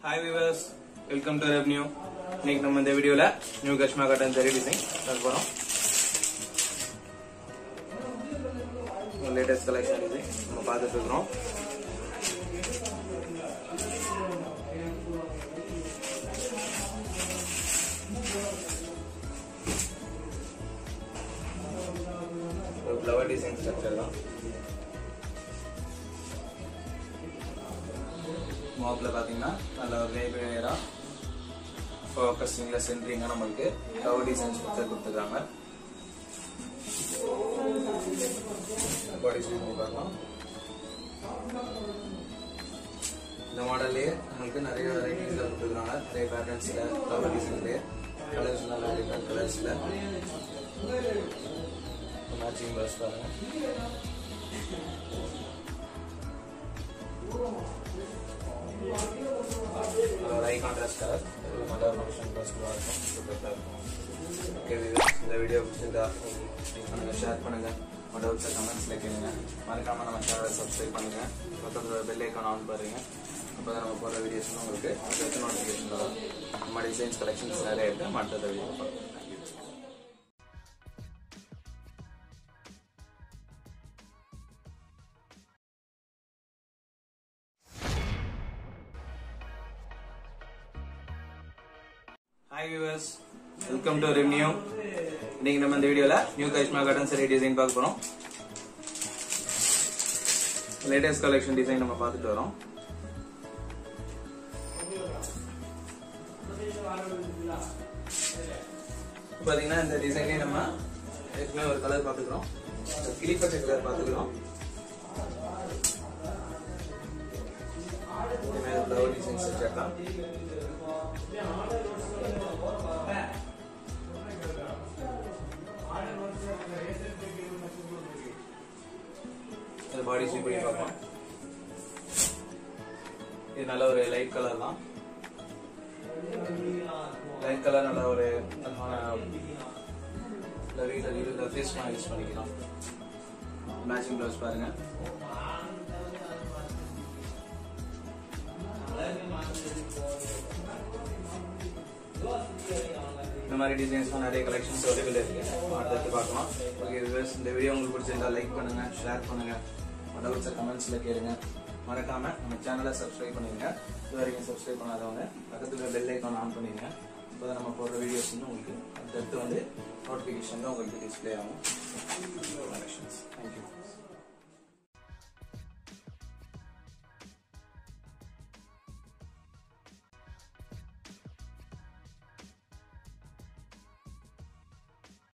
hi viewers welcome to revenue இன்னைக்கு நம்ம இந்த வீடியோல நியூ கஷ்மா காட்டன் ஜரி டிசைன் பார்க்க போறோம் லேட்டஸ்ட் கலெக்ஷன் டிசைன் நம்ம பார்த்துட்டு இருக்கிறோம் ஒரு ஃப்ளவர் டிசைன் ஸ்ட்ரக்சர் தான் மாப்பில் பார்த்தீங்கன்னா நல்ல ஒரு லேபியராக ஃபோக்கஸிங்கில் சென்ட்ரிங்காக நம்மளுக்கு கவர் டிசைன் ஸ்ட்ரக்சர் கொடுத்துருக்காங்க பாடி ஸ்டிச் பண்ணி பார்க்கலாம் இந்த மாடல்லே நம்மளுக்கு நிறைய வெரைட்டிஸில் கொடுத்துருக்காங்க நிறைய பேட்டர்ன்ஸில் கவர் டிசைன்லேயே கலர்ஸ் நல்லா டிஃப்ரெண்ட் கலர்ஸில் மேட்சிங் பஸ் பாருங்க ஒரு ஐ கான்ட்ராஸ்ட் கலர் நல்ல ஒரு ஃபங்க்ஷன் ட்ரெஸ்ஸாக இருக்கும் சூப்பராக இருக்கும் ஓகே இந்த வீடியோ பிடிச்சிருந்தா லைக் பண்ணுங்க ஷேர் பண்ணுங்க உங்க டவுட்ஸை கமெண்ட்ஸில் கேளுங்க மறக்காம நம்ம சேனலை சப்ஸ்கிரைப் பண்ணுங்க பக்கத்தில் பெல் ஐக்கான் ஆன் பாருங்க அப்போ தான் நம்ம போகிற வீடியோஸ் உங்களுக்கு அடுத்த நோட்டிஃபிகேஷன் வரும் நம்ம டிசைன்ஸ் கலெக்ஷன்ஸ் நிறைய இருக்கு நம்ம அடுத்த வீடியோ பார்க்கலாம் thank you hi viewers welcome to revenue இன்னைக்கு நம்ம இந்த வீடியோல நியூ கஷ்மா காட்டன் சரி டிசைன் பார்க்க போறோம் லேட்டஸ்ட் கலெக்ஷன் டிசைன் நம்ம பார்த்துட்டு வரோம் இப்ப பாத்தீங்கன்னா இந்த டிசைன்லயே நம்ம ஏற்கனவே ஒரு கலர் பார்த்துக்கிறோம் கிளிப்பச்சை கலர் பார்த்துக்கிறோம் ஃப்ளவர் டிசைன் செட் தான் இந்த பாடி ஸ்வீப் பண்ணி பார்க்கலாம் இது நல்ல ஒரு லைட் கலர் தான் லைட் கலர் நல்ல ஒரு வீட்டில் வீட்டில் ஃபேஸ் யூஸ் பண்ணிக்கலாம் மேட்சிங் ப்ளவுஸ் பாருங்க இந்த மாதிரி டிசைன்ஸ்லாம் நிறைய கலெக்ஷன்ஸ் அவைலபிள் இருக்கு அடுத்து பார்க்கலாம் ஓகே வியூவர்ஸ் இந்த வீடியோ உங்களுக்கு பிடிச்சிருந்தா லைக் பண்ணுங்க ஷேர் பண்ணுங்க டவுட்ஸை கமெண்ட்ஸ்ல கேளுங்க மறக்காம நம்ம சேனலை சப்ஸ்கிரைப் பண்ணிருங்க இது வரைக்கும் சப்ஸ்கிரைப் பண்ணாதவங்க பக்கத்துல பெல் ஐக்கான் ஆன் பண்ணிருங்க அப்போ நம்ம போடுற வீடியோஸ் வந்து உங்களுக்கு அடுத்தடுத்து வந்து நோட்டிஃபிகேஷன் தான் உங்களுக்கு டிஸ்பிளே ஆகும்